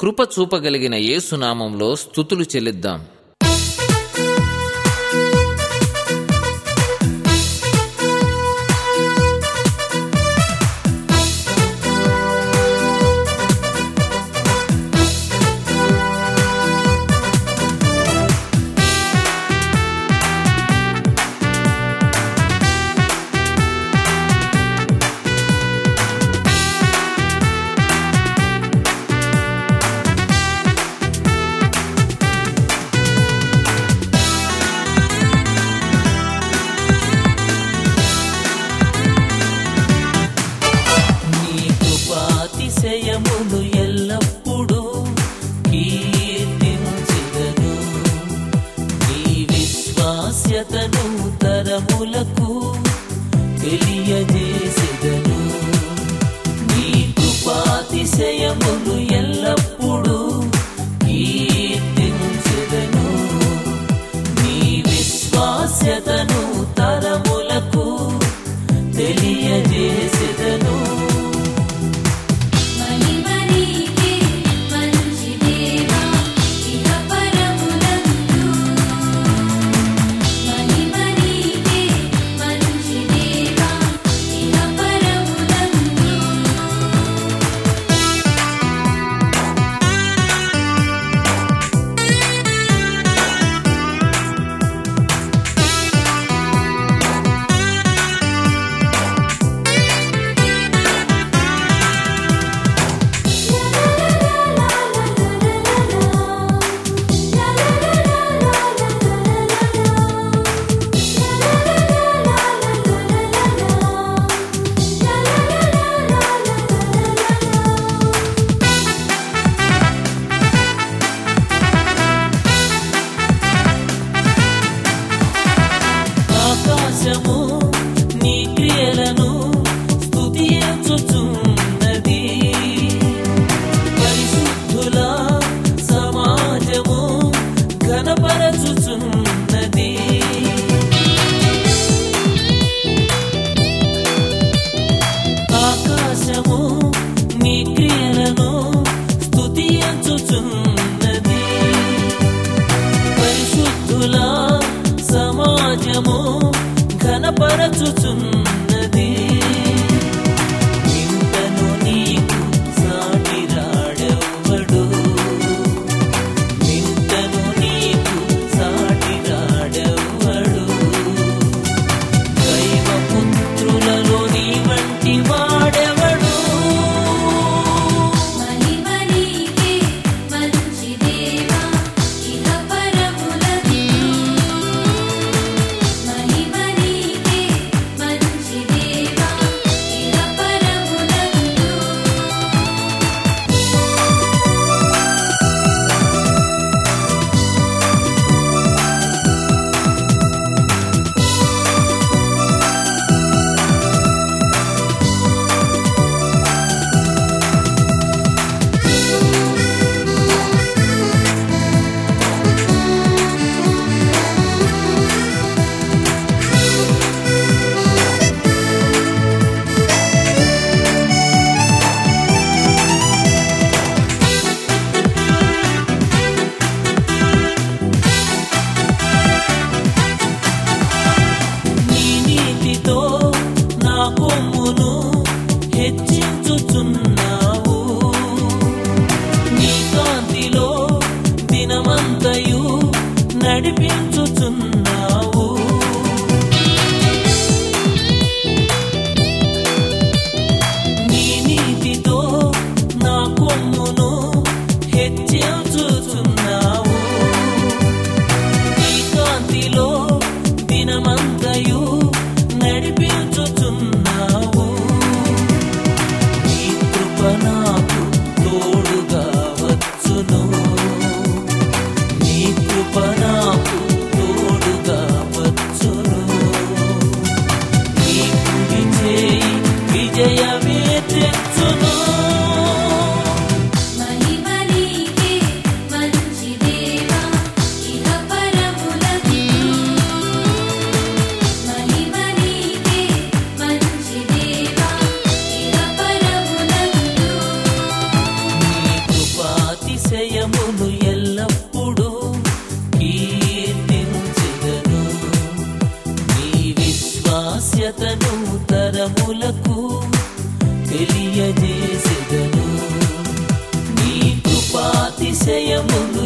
కృప చూపగలిగిన యేసునామంలో స్థుతులు చెల్లిద్దాం నీ కృపాతిశయమును ఎల్లప్పుడూ కీర్తించెదను నీ విశ్వాస్యతను తరములకు తెలియజేసెదను నీ కృపాతిశయమును ఎల్లప్పుడూ కీర్తించెదను నీ విశ్వాస్యతను తరములకు తెలియజేసెదను మహిమనీకే మంచి దేవా ఇహ పరములందు మహిమనీకే మంచి దేవా ఇహ పరములందు ఆకాశము నీ క్రియలను స్తుతించుచున్నది పరిశుద్ధుల సమాజము ఘనపరచుచున్నది ఆకాశము నీ క్రియలను స్తుతించుచున్నది పరిశుద్ధుల సమాజము ఘనపరచుచున్నది ఇంతను నీకు సాటిరాడెవ్వడు ఇంతను నీకు సాటిరాడెవ్వడు దైవపుత్రులలో నీ వంటి వాడెవడు మహిమనీకే మంచి దేవా ఇహ పరములందు మహిమనీకే మంచి దేవా ఇహ పరములందు నీ నీతితో నా కొమ్మును హెచ్చించుచున్నావు నీ కాంతిలో దినమంతయు నడిపించుచున్నావు నీ నీతితో నా కొమ్మును హెచ్చించుచున్నావు నీ కాంతిలో దినమంతయు నడిపించుచున్నావు నీ కృప నాకు తోడుగా వచ్చును నీ కృప నాకు కృపాతిశయమును ఎల్లప్పుడూ కీర్తించెదను నీ విశ్వాస్యతను తరములకు తెలియజేసెదను నీ కృపాతిశయమును